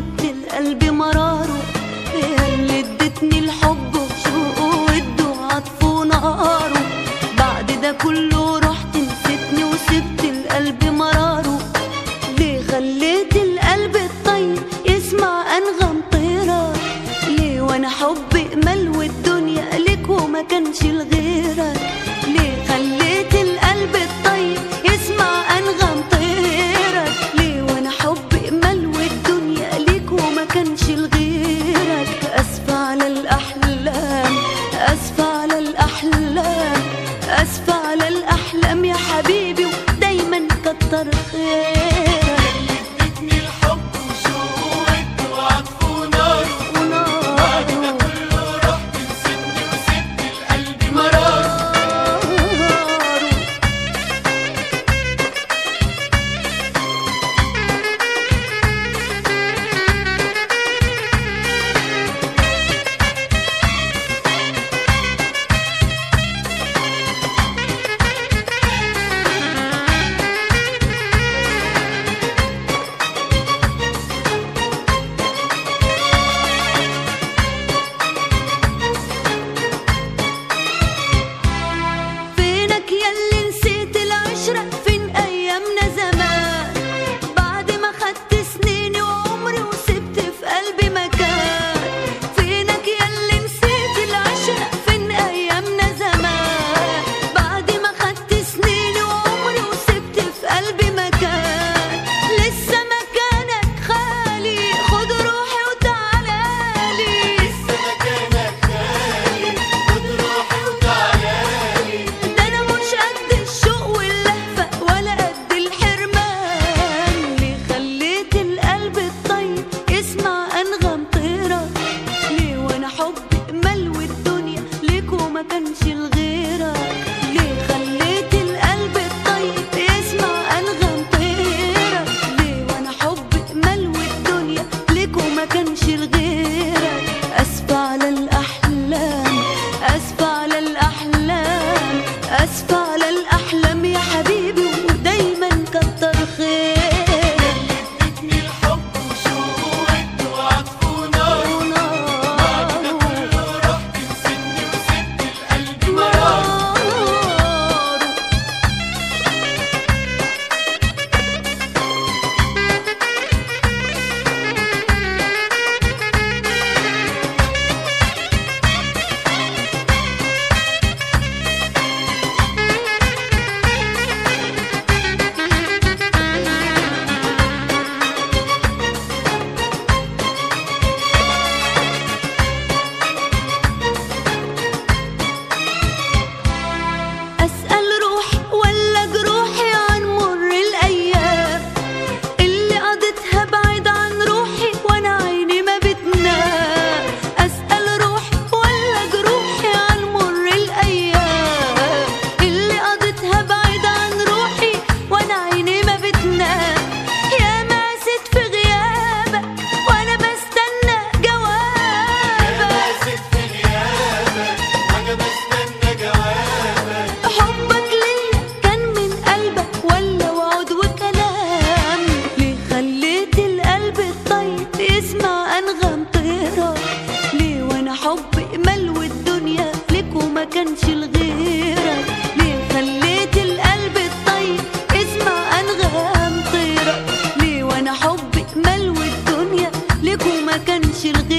وسبت القلب مراره هي اللي ادتني الحب وشوقه وده وعطفه ونهاره بعد ده كله رحت نسيتني وسبت القلب مراره ليه خليت القلب الطيب يسمع انغم طيرة ليه وانا حبي امل والدنيا لك وما كانش لغيرك ليه خليت القلب الطيب يسمع انغم طيرك ليه وانا حبي امل والدنيا ليك وما كانش لغيرك اسفة على الاحلام اسفة على الاحلام اسفة على الاحلام يا حبيبي ودايما كتر خيرك ادتني الحب وشوق وود وعطف ونار بعد ده ونار كله رحت نسيتني وسبت القلب مرار فينك ياللي نسيت العشرة فين أيامنا زمان بعد ما خدت سنيني وعمري وسبت في قلبي مكان فينك ياللي نسيت العشرة فين أيامنا زمان بعد ما خدت سنيني وعمري وسبت في قلبي مكان لسه مكانك خالي خد روحي وتعالالي لسه مكانك خالي خد روحي وتعالالي ده انا مش قد الشوق واللهفة ولا قد الحرمان ليه خليت القلب الطيب يسمع انغم طيرة ليه وانا حبي امل والدنيا ليك وما كانش لغيرك ليه خليت القلب الطيب يسمع انغم طيرة ليه وانا حبي امل والدنيا ليك وما كانش لغيرك اسفة على الاحلام اسفة على الاحلام اسفة على الاحلام يا حبيبي ودايما كتر خيرك ادتني الحب وشوق وود وعطف ونار بعد ده كله رحت نسيتني وسبت القلب مرار نار أسأل روحي ولا جروحي عن مر الأيام اللي قضيتها بعيد عن روحي وأنا عيني ما بتنام أسأل روحي ولا جروحي عن مر الأيام اللي قضيتها بعيد عن روحي وأنا عيني ما بتنام يا ماسد في غيابك وأنا بستنى جوابك ماسك في غيابك وانا بستنى جوابك حبك ليا كان من قلبك ولا وعود وكلام ليه خليت القلب الطيب يسمع انغام طيرة ليه وانا حبي امل والدنيا لك وما كانش لغيرك ليه خليت القلب الطيب يسمع انغام طيرة ليه وانا حبي امل والدنيا لك وما كانش لغيرك